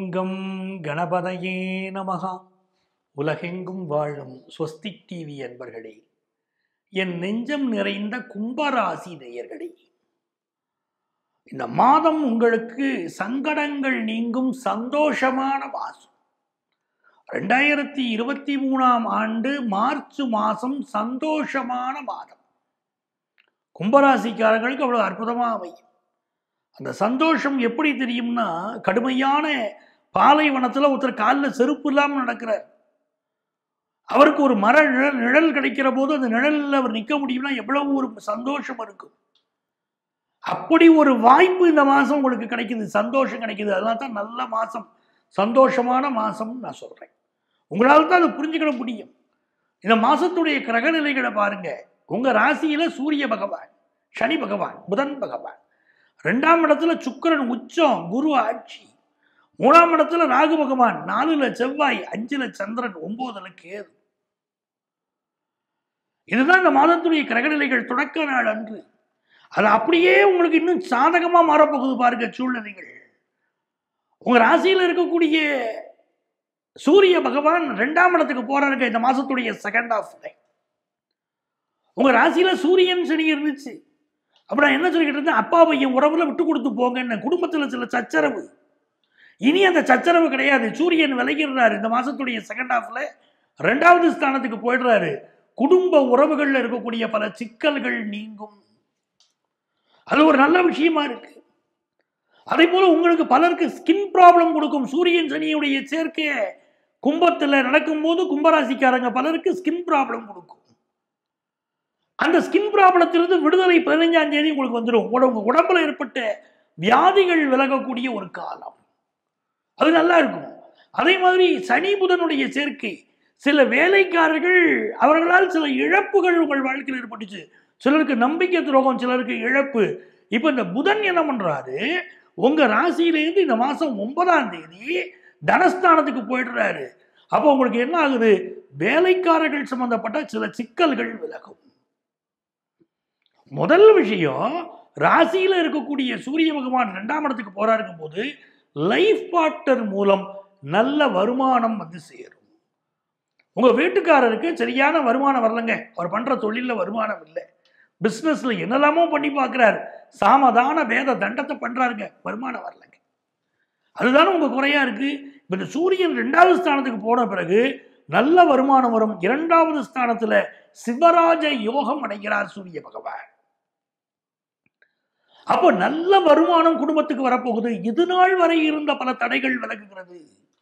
ஓங்கம் கணபதையே நமகா உலகெங்கும் வாழும் ஸ்வஸ்திக் டிவி அன்பர்களே என் நெஞ்சம் நிறைந்த கும்பராசி நேயர்களே இந்த மாதம் உங்களுக்கு சங்கடங்கள் நீங்கும் சந்தோஷமான மாதம் ரெண்டாயிரத்தி இருபத்தி மூணாம் ஆண்டு மார்ச் மாதம் சந்தோஷமான மாதம் கும்பராசிக்காரங்களுக்கு அவ்வளவு அற்புதமா அமையும் அந்த சந்தோஷம் எப்படி தெரியும்னா கடுமையான பாலைவனத்துல ஒருத்தர் காலில் செருப்பு இல்லாமல் நடக்கிறார் அவருக்கு ஒரு மர நிழல் நிழல் கிடைக்கிற போது அந்த நிழலில் அவர் நிற்க முடியும்னா எவ்வளவு ஒரு சந்தோஷம் இருக்கும் அப்படி ஒரு வாய்ப்பு இந்த மாசம் உங்களுக்கு கிடைக்குது சந்தோஷம் கிடைக்குது அதெல்லாம் தான் நல்ல மாசம் சந்தோஷமான மாசம் நான் சொல்றேன் உங்களால் தான் அதை புரிஞ்சுக்கிட முடியும் இந்த மாசத்துடைய கிரக நிலைகளை பாருங்க உங்க ராசியில சூரிய பகவான் சனி பகவான் புதன் பகவான் ரெண்டாம் இடத்துல சுக்கிரன் உச்சம் குரு ஆட்சி மூணாம் இடத்துல ராகு பகவான் நாலுல செவ்வாய் அஞ்சுல சந்திரன் ஒன்பதுல கேது இதுதான் இந்த மாதத்துடைய கிரகநிலைகள் தொடக்க நாள் அன்று அது அப்படியே உங்களுக்கு இன்னும் சாதகமா மாறப்போகுது பாருங்க சூழ்நிலைகள் உங்க ராசியில இருக்கக்கூடிய சூரிய பகவான் ரெண்டாம் இடத்துக்கு போறாருங்க இந்த மாசத்துடைய செகண்ட் ஹாஃப்ல உங்க ராசியில சூரியன் சனி இருந்துச்சு அப்ப நான் என்ன சொல்லிக்கிட்டு இருந்தேன் அப்பா பையன் உறவுல விட்டு கொடுத்து போங்கன்னு குடும்பத்துல சில சச்சரவு இனி அந்த சச்சரவு கிடையாது சூரியன் விலகிடுறாரு இந்த மாசத்துடைய செகண்ட் ஹாஃப்ல ரெண்டாவது ஸ்தானத்துக்கு போயிடுறாரு குடும்ப உறவுகள்ல இருக்கக்கூடிய பல சிக்கல்கள் நீங்கும் அது ஒரு நல்ல விஷயமா இருக்கு அதே போல உங்களுக்கு பலருக்கு ஸ்கின் ப்ராப்ளம் கொடுக்கும் சூரியன் சனியுடைய சேர்க்கைய கும்பத்துல நடக்கும்போது கும்பராசிக்காரங்க பலருக்கு ஸ்கின் ப்ராப்ளம் கொடுக்கும் அந்த ஸ்கின் ப்ராப்ளத்திலிருந்து விடுதலை பதினைஞ்சாம் தேதி உங்களுக்கு வந்துடும் உங்க உடம்புல ஏற்பட்ட வியாதிகள் விலகக்கூடிய ஒரு காலம் அது நல்லா இருக்கும் அதே மாதிரி சனி புதனுடைய சேர்க்கை சில வேலைக்காரர்கள் அவர்களால் சில இழப்புகள் உங்கள் வாழ்க்கையில் ஏற்பட்டுச்சு சிலருக்கு நம்பிக்கை துரோகம் சிலருக்கு இழப்பு இப்போ இந்த புதன் என்ன பண்றாரு உங்க ராசியிலேருந்து இந்த மாசம் ஒன்பதாம் தேதி தனஸ்தானத்துக்கு போயிடுறாரு அப்போ உங்களுக்கு என்ன ஆகுது வேலைக்காரர்கள் சம்பந்தப்பட்ட சில சிக்கல்கள் விலகும் முதல் விஷயம் ராசியில இருக்கக்கூடிய சூரிய பகவான் ரெண்டாம் இடத்துக்கு போறாருக்கும் போது லைஃப் பார்ட்னர் மூலம் நல்ல வருமானம் வந்து சேரும் உங்க வீட்டுக்காரருக்கு சரியான வருமானம் வரலங்க அவர் பண்ற தொழில வருமானம் இல்லை பிசினஸ்ல என்னெல்லாமோ பண்ணி பார்க்கிறார் சாமதான வேத தண்டத்தை பண்றாருங்க வருமானம் வரலங்க அதுதானே உங்க குறையா இருக்கு இப்ப இந்த சூரியன் ரெண்டாவது ஸ்தானத்துக்கு போன பிறகு நல்ல வருமானம் வரும் இரண்டாவது ஸ்தானத்துல சிவராஜ யோகம் அடைகிறார் சூரிய பகவான் அப்போ நல்ல வருமானம் குடும்பத்துக்கு வரப்போகுது இது நாள் வரை இருந்த பல தடைகள் விலகுகிறது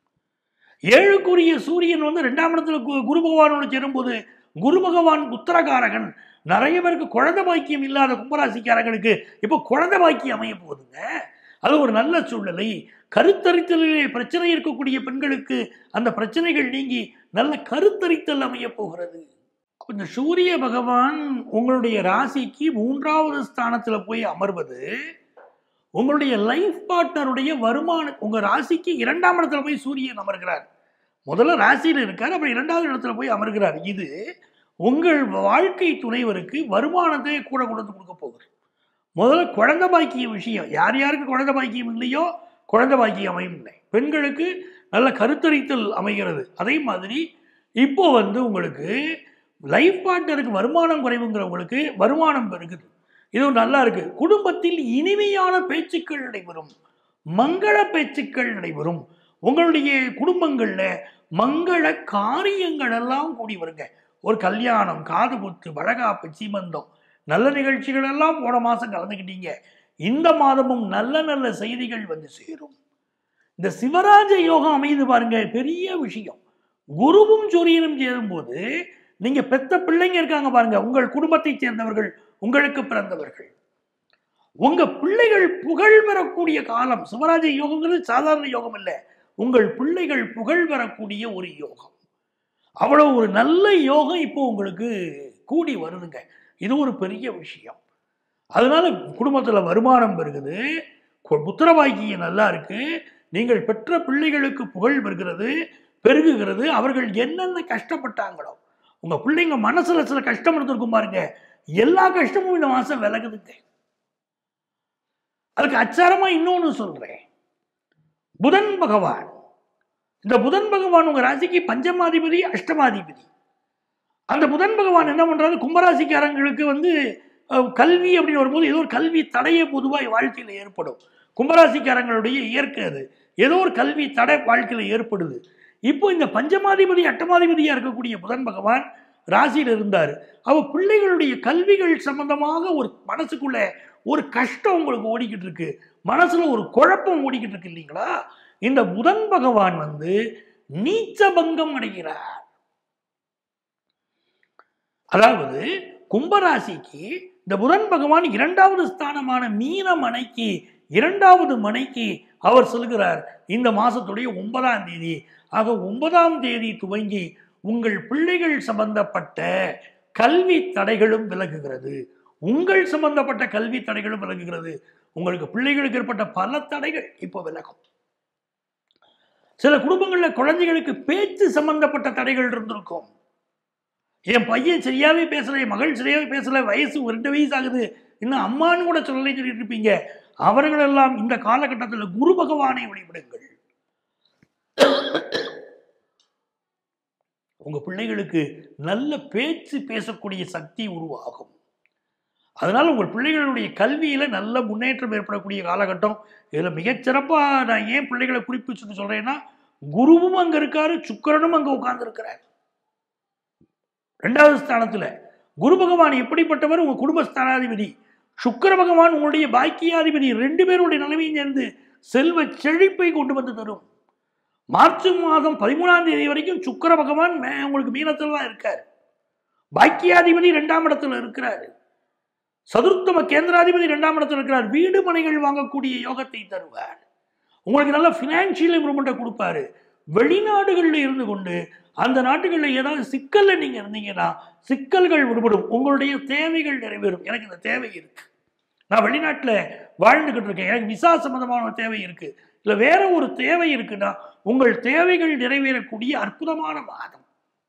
ஏழுக்குரிய சூரியன் வந்து ரெண்டாம் இடத்துல கு- குரு பகவானோடு சேரும்போது குரு பகவான் உத்தரகாரகன் நிறைய பேருக்கு குழந்தை பாக்கியம் இல்லாத கும்பராசிக்காரங்களுக்கு இப்போ குழந்தை பாக்கியம் அமைய போகுதுங்க அது ஒரு நல்ல சூழ்நிலை கருத்தரித்தலிலே பிரச்சனை இருக்கக்கூடிய பெண்களுக்கு அந்த பிரச்சனைகள் நீங்கி நல்ல கருத்தரித்தல் அமைய போகிறது அப்ப இந்த சூரிய பகவான் உங்களுடைய ராசிக்கு மூன்றாவது ஸ்தானத்துல போய் அமர்வது உங்களுடைய லைஃப் பார்ட்னருடைய வருமானம் உங்க ராசிக்கு இரண்டாம் இடத்துல போய் சூரியன் அமர்கிறார் முதல்ல ராசியில் இருக்கார் அப்புறம் இரண்டாவது இடத்துல போய் அமர்கிறார் இது உங்கள் வாழ்க்கை துணைவருக்கு வருமானத்தை கூட கொண்டு வந்து கொடுக்க போகுது முதல்ல குழந்தை பாக்கிய விஷயம் யார் யாருக்கு குழந்தை பாக்கியம் இல்லையோ குழந்தை பாக்கியம் அமையும் இல்லை பெண்களுக்கு நல்ல கருத்தரித்தல் அமைகிறது அதே மாதிரி இப்போ வந்து உங்களுக்கு லைஃப் பார்ட்னருக்கு வருமானம் குறைவுங்கிறவங்களுக்கு வருமானம் பெருகுது இதுவும் நல்லா இருக்கு குடும்பத்தில் இனிமையான பேச்சுக்கள் நடைபெறும் மங்கள பேச்சுக்கள் நடைபெறும் உங்களுடைய குடும்பங்கள்ல மங்கள காரியங்கள் எல்லாம் கூடி வருங்க ஒரு கல்யாணம் காது குத்து வழகாப்பு சீமந்தம் நல்ல நிகழ்ச்சிகள் எல்லாம் போன மாசம் கலந்துக்கிட்டீங்க இந்த மாதமும் நல்ல நல்ல செய்திகள் வந்து சேரும் இந்த சிவராஜ யோகம் அமையுது பாருங்க பெரிய விஷயம் குருவும் சூரியனும் சேரும்போது நீங்க பெத்த பிள்ளைங்க இருக்காங்க பாருங்க உங்கள் குடும்பத்தைச் சேர்ந்தவர்கள் உங்களுக்கு பிறந்தவர்கள் உங்க பிள்ளைகள் புகழ் பெறக்கூடிய காலம் சிவராஜ யோகங்கிறது சாதாரண யோகம் இல்லை உங்கள் பிள்ளைகள் புகழ் பெறக்கூடிய ஒரு யோகம் அவ்வளவு ஒரு நல்ல யோகம் இப்போ உங்களுக்கு கூடி வருதுங்க இது ஒரு பெரிய விஷயம் அதனால குடும்பத்துல வருமானம் பெருகுது கு- புத்திர பாக்கியம் நல்லா இருக்கு நீங்கள் பெற்ற பிள்ளைகளுக்கு புகழ் பெறுகிறது பெருகுகிறது அவர்கள் என்னென்ன கஷ்டப்பட்டாங்களோ உங்க பிள்ளைங்க மனசுல சில கஷ்டம் இருந்திருக்கும் பாருங்க எல்லா கஷ்டமும் இந்த மாசம் விலகுதுங்க அதுக்கு அச்சாரமா இன்னொன்னு சொல்றேன் புதன் பகவான் இந்த புதன் பகவான் உங்க ராசிக்கு பஞ்சமாதிபதி அஷ்டமாதிபதி அந்த புதன் பகவான் என்ன பண்றாரு கும்பராசிக்காரங்களுக்கு வந்து அஹ், கல்வி அப்படின்னு வரும்போது ஏதோ ஒரு கல்வி தடையே பொதுவாக வாழ்க்கையில் ஏற்படும் கும்பராசிக்காரங்களுடைய இயற்கை அது ஏதோ ஒரு கல்வி தடை வாழ்க்கையில் ஏற்படுது இப்போ இந்த பஞ்சமாதிபதி அட்டமாதிபதியா இருக்கக்கூடிய புதன் பகவான் ராசியில் இருந்தார் அவ பிள்ளைகளுடைய கல்விகள் சம்பந்தமாக ஒரு மனசுக்குள்ள ஒரு கஷ்டம் உங்களுக்கு ஓடிக்கிட்டு இருக்கு மனசுல ஒரு குழப்பம் ஓடிக்கிட்டு இருக்கு இல்லைங்களா இந்த புதன் பகவான் வந்து நீச்ச பங்கம் அடைகிறார் அதாவது கும்பராசிக்கு இந்த புதன் பகவான் இரண்டாவது ஸ்தானமான மீன மனைக்கு இரண்டாவது மனைக்கு அவர் செல்கிறார் இந்த மாசத்துடைய ஒன்பதாம் தேதி ஆக ஒன்பதாம் தேதி துவங்கி உங்கள் பிள்ளைகள் சம்பந்தப்பட்ட கல்வி தடைகளும் விலகுகிறது உங்கள் சம்பந்தப்பட்ட கல்வி தடைகளும் விலகுகிறது உங்களுக்கு பிள்ளைகளுக்கு ஏற்பட்ட பல தடைகள் இப்போ விலகும் சில குடும்பங்கள்ல குழந்தைகளுக்கு பேச்சு சம்பந்தப்பட்ட தடைகள் இருந்திருக்கும் என் பையன் சரியாவே பேசல என் மகள் சரியாவே பேசல வயசு ஒரு ரெண்டு வயசு ஆகுது இன்னும் அம்மான்னு கூட சொல்லலை சொல்லிட்டு இருப்பீங்க அவர்களெல்லாம் இந்த காலகட்டத்தில் குரு பகவானை வழிபடுங்கள் உங்க பிள்ளைகளுக்கு நல்ல பேச்சு பேசக்கூடிய சக்தி உருவாகும் அதனால உங்கள் பிள்ளைகளுடைய கல்வியில நல்ல முன்னேற்றம் ஏற்படக்கூடிய காலகட்டம் இதுல மிகச்சிறப்பா நான் ஏன் பிள்ளைகளை குறிப்பிட்டு சொல்றேன்னா குருவும் அங்க இருக்காரு சுக்கிரனும் அங்க உட்கார்ந்து இருக்கிறார் ரெண்டாவது ஸ்தானத்துல குரு பகவான் எப்படிப்பட்டவர் உங்க குடும்ப ஸ்தானாதிபதி சுக்கிர பகவான் உங்களுடைய பாக்கியாதிபதி ரெண்டு பேருடைய நிலைமையும் சேர்ந்து செல்வ செழிப்பை கொண்டு வந்து தரும் மார்ச் மாதம் பதிமூணாம் தேதி வரைக்கும் சுக்கிர பகவான் மே- உங்களுக்கு மீனத்தில் தான் இருக்கார் பாக்கியாதிபதி ரெண்டாம் இடத்துல இருக்கிறார் சதுர்த்தம கேந்திராதிபதி ரெண்டாம் இடத்துல இருக்கிறார் வீடு மனைகள் வாங்கக்கூடிய யோகத்தை தருவார் உங்களுக்கு நல்ல ஃபினான்ஷியல் இம்ப்ரூவ்மெண்ட்டை கொடுப்பாரு வெளிநாடுகளில் இருந்து கொண்டு அந்த நாட்டுகளில் ஏதாவது சிக்கல்ல நீங்க இருந்தீங்கன்னா சிக்கல்கள் விடுபடும் உங்களுடைய தேவைகள் நிறைவேறும் எனக்கு இந்த தேவை இருக்கு நான் வெளிநாட்டில் வாழ்ந்துகிட்டு இருக்கேன் எனக்கு விசா சம்பந்தமான ஒரு தேவை இருக்கு இல்லை வேற ஒரு தேவை இருக்குன்னா உங்கள் தேவைகள் நிறைவேறக்கூடிய அற்புதமான மாதம்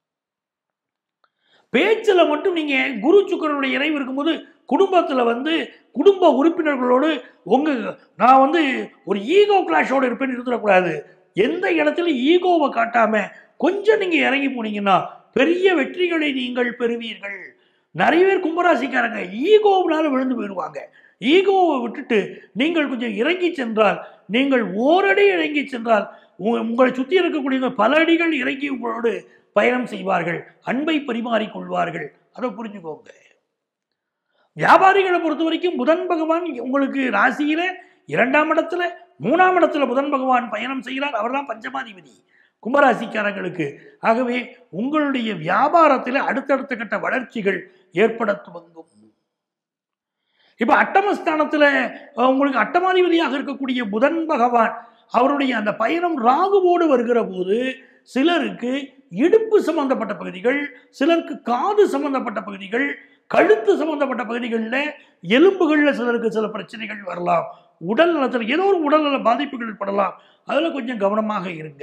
பேச்சுல மட்டும் நீங்க குரு சுக்கரனுடைய இறைவு இருக்கும்போது குடும்பத்துல வந்து குடும்ப உறுப்பினர்களோடு உங்க நான் வந்து ஒரு ஈகோ கிளாஷோட இருப்பேன்னு இருந்துடக்கூடாது எந்த இடத்துல ஈகோவை காட்டாம கொஞ்சம் நீங்க இறங்கி போனீங்கன்னா பெரிய வெற்றிகளை நீங்கள் பெறுவீர்கள் நிறைய பேர் கும்பராசிக்காரங்க ஈகோவினால விழுந்து போயிடுவாங்க ஈகோவை விட்டுட்டு நீங்கள் கொஞ்சம் இறங்கி சென்றால் நீங்கள் ஓரடி இறங்கி சென்றால் உங்க- உங்களை சுற்றி இருக்கக்கூடிய பல அடிகள் இறங்கி உங்களோடு பயணம் செய்வார்கள் அன்பை பரிமாறிக் கொள்வார்கள் அதை புரிஞ்சுக்கோங்க வியாபாரிகளை பொறுத்த வரைக்கும் புதன் பகவான் உங்களுக்கு ராசியில இரண்டாம் இடத்துல மூணாம் இடத்துல புதன் பகவான் பயணம் செய்கிறார் அவர்தான் பஞ்சமாதிபதி கும்பராசிக்காரங்களுக்கு ஆகவே உங்களுடைய வியாபாரத்தில் அடுத்தடுத்த கட்ட வளர்ச்சிகள் ஏற்பட துவங்கும் இப்ப அட்டமஸ்தானத்துல அஹ், உங்களுக்கு அட்டமாதிபதியாக இருக்கக்கூடிய புதன் பகவான் அவருடைய அந்த பயணம் ராகுவோடு வருகிற போது சிலருக்கு இடுப்பு சம்பந்தப்பட்ட பகுதிகள் சிலருக்கு காது சம்பந்தப்பட்ட பகுதிகள் கழுத்து சம்பந்தப்பட்ட பகுதிகளில் எலும்புகளில் சிலருக்கு சில பிரச்சனைகள் வரலாம் உடல் நலத்தில் ஏதோ ஒரு உடல்நல பாதிப்புகள் ஏற்படலாம் அதில் கொஞ்சம் கவனமாக இருங்க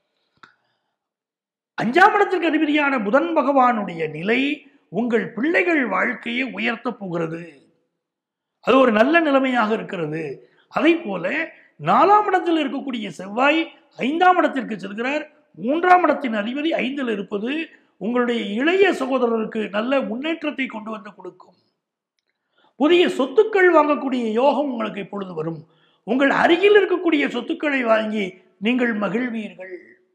அஞ்சாம் இடத்திற்கு அதிபதியான புதன் பகவானுடைய நிலை உங்கள் பிள்ளைகள் வாழ்க்கையை உயர்த்தப் போகிறது அது ஒரு நல்ல நிலைமையாக இருக்கிறது அதே போல நாலாம் இடத்தில் இருக்கக்கூடிய செவ்வாய் ஐந்தாம் இடத்திற்கு செல்கிறார் மூன்றாம் இடத்தின் அதிபதி ஐந்தில் இருப்பது உங்களுடைய இளைய சகோதரருக்கு நல்ல முன்னேற்றத்தை கொண்டு வந்து கொடுக்கும் புதிய சொத்துக்கள் வாங்கக்கூடிய யோகம் உங்களுக்கு இப்பொழுது வரும் உங்கள் அருகில் இருக்கக்கூடிய சொத்துக்களை வாங்கி நீங்கள் மகிழ்வீர்கள்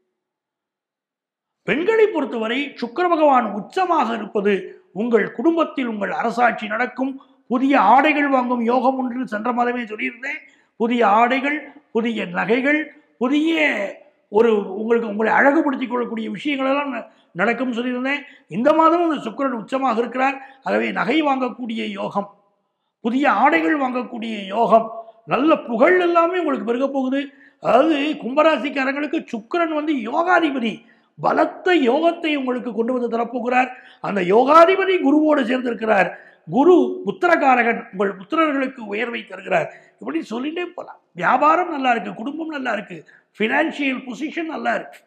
பெண்களை பொறுத்தவரை சுக்கிர பகவான் உச்சமாக இருப்பது உங்கள் குடும்பத்தில் உங்கள் அரசாட்சி நடக்கும் புதிய ஆடைகள் வாங்கும் யோகம் ஒன்று சென்ற மாதமே சொல்லியிருந்தேன் புதிய ஆடைகள் புதிய நகைகள் புதிய ஒரு உங்களுக்கு உங்களை அழகுபடுத்திக் கொள்ளக்கூடிய விஷயங்கள் எல்லாம் ந- நடக்கும் சொல்லியிருந்தேன் இந்த மாதமும் இந்த சுக்கிரன் உச்சமாக இருக்கிறார் ஆகவே நகை வாங்கக்கூடிய யோகம் புதிய ஆடைகள் வாங்கக்கூடிய யோகம் நல்ல புகழ் எல்லாமே உங்களுக்கு பெருக போகுது அதாவது கும்பராசிக்காரங்களுக்கு சுக்கிரன் வந்து யோகாதிபதி பலத்த யோகத்தை உங்களுக்கு கொண்டு வந்து தரப்போகிறார் அந்த யோகாதிபதி குருவோடு சேர்ந்திருக்கிறார் குரு புத்திரகாரகன் உங்கள் புத்திரர்களுக்கு உயர்வை தருகிறார் இப்படி சொல்லிட்டே போகலாம் வியாபாரம் நல்லா இருக்கு குடும்பம் நல்லா இருக்கு ஃபினான்ஷியல் பொசிஷன் நல்லா இருக்கு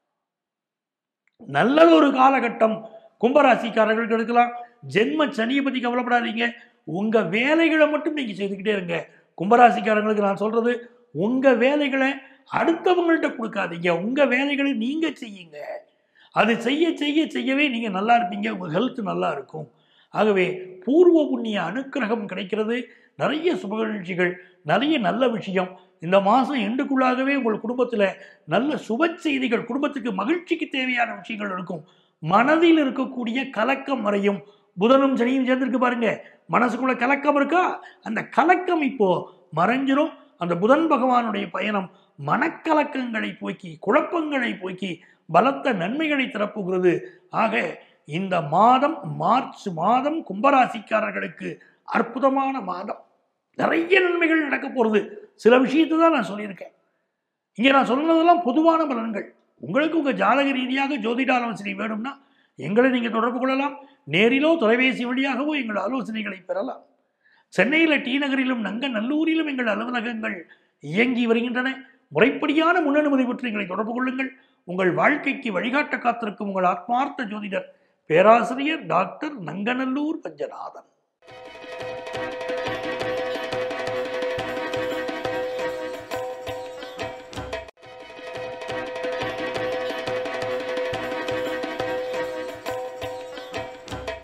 நல்ல ஒரு காலகட்டம் கும்பராசிக்காரர்களுக்கு எடுக்கலாம் ஜென்ம சனியை பத்தி கவலைப்படாதீங்க உங்க வேலைகளை மட்டும் நீங்க செய்துக்கிட்டே இருங்க கும்பராசிக்காரங்களுக்கு நான் சொல்றது உங்க வேலைகளை அடுத்தவங்கள்ட்ட கொடுக்காதீங்க உங்க வேலைகளை நீங்க செய்யுங்க அது செய்ய செய்ய செய்யவே நீங்க நல்லா இருப்பீங்க உங்க ஹெல்த் நல்லா இருக்கும் ஆகவே பூர்வ புண்ணிய அனுக்கிரகம் கிடைக்கிறது நிறைய சுப நிகழ்ச்சிகள் நிறைய நல்ல விஷயம் இந்த மாதம் எண்டுக்குள்ளாகவே உங்கள் குடும்பத்தில் நல்ல சுப செய்திகள் குடும்பத்துக்கு மகிழ்ச்சிக்கு தேவையான விஷயங்கள் இருக்கும் மனதில் இருக்கக்கூடிய கலக்கம் மறையும் புதனும் சனியும் சேர்ந்திருக்கு பாருங்க மனசுக்குள்ள கலக்கம் இருக்கா அந்த கலக்கம் இப்போ மறைஞ்சிரும் அந்த புதன் பகவானுடைய பயணம் மனக்கலக்கங்களை போக்கி குழப்பங்களை போக்கி பலத்த நன்மைகளை தரப்போகிறது ஆக இந்த மாதம் மார்ச் மாதம் கும்பராசிக்காரர்களுக்கு அற்புதமான மாதம் நிறைய நன்மைகள் நடக்க போகிறது சில விஷயத்தை தான் நான் சொல்லியிருக்கேன் இங்கே நான் சொன்னதெல்லாம் பொதுவான பலன்கள் உங்களுக்கு உங்கள் ஜாதக ரீதியாக ஜோதிட ஆலோசனை வேணும்னா எங்களை நீங்கள் தொடர்பு கொள்ளலாம் நேரிலோ தொலைபேசி வழியாகவோ எங்கள் ஆலோசனைகளை பெறலாம் சென்னையில் டி நகரிலும் நங்கநல்லூரிலும் எங்கள் அலுவலகங்கள் இயங்கி வருகின்றன முறைப்படியான முன்னனுமதி பற்றி எங்களை தொடர்பு கொள்ளுங்கள் உங்கள் வாழ்க்கைக்கு வழிகாட்ட காத்திருக்கும் உங்கள் ஆத்மார்த்த ஜோதிடர் பேராசிரியர் டாக்டர் நங்கநல்லூர் பஞ்சநாதன்